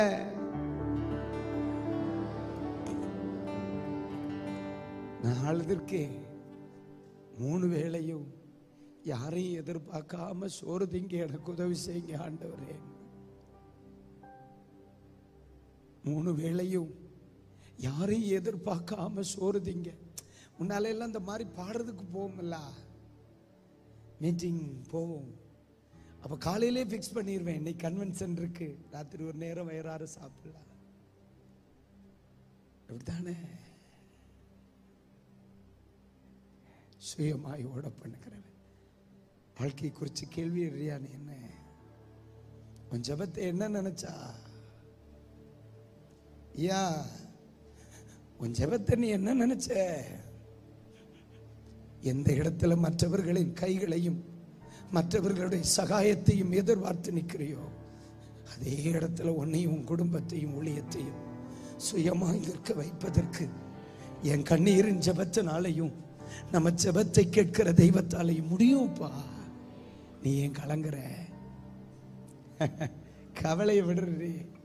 நான் அழுதுருக்கேன் மூணு வேளையும் யாரையும் எதிர்பார்க்காம சோறு திங்க எனக்கு உதவி செய்யுங்க ஆண்டவரே மூணு வேளையும் யாரையும் எதிர்பார்க்காம சோறு திங்க முன்னால எல்லாம் இந்த மாதிரி பாடுறதுக்கு போவோம்ல மீட்டிங் போவோம் அப்ப காலையிலே ஃபிக்ஸ் பண்ணிடுவேன் இன்னைக்கு கன்வென்ஷன் இருக்கு ராத்திரி ஒரு நேரம் வயிறாறு சாப்பிடலாம் அப்படித்தானே சுயமாய் ஓட பண்ணுகிறவன் வாழ்க்கையை குறித்து கேள்வி எறியான்னு என்ன உன் ஜபத்தை என்ன நினைச்சா ஐயா உன் ஜபத்தை நீ என்ன நினைச்ச எந்த இடத்துல மற்றவர்களின் கைகளையும் மற்றவர்களுடைய சகாயத்தையும் எதிர்பார்த்து நிற்கிறியோ அதே இடத்துல உன்னையும் உன் குடும்பத்தையும் ஊழியத்தையும் சுயமாய் நிற்க வைப்பதற்கு என் கண்ணீரின் ஜபத்தினாலையும் நம்ம ஜெபத்தை கேட்கிற தெய்வத்தாலையும் முடியும்ப்பா நீ ஏன் கலங்குற கவலையை விடுறே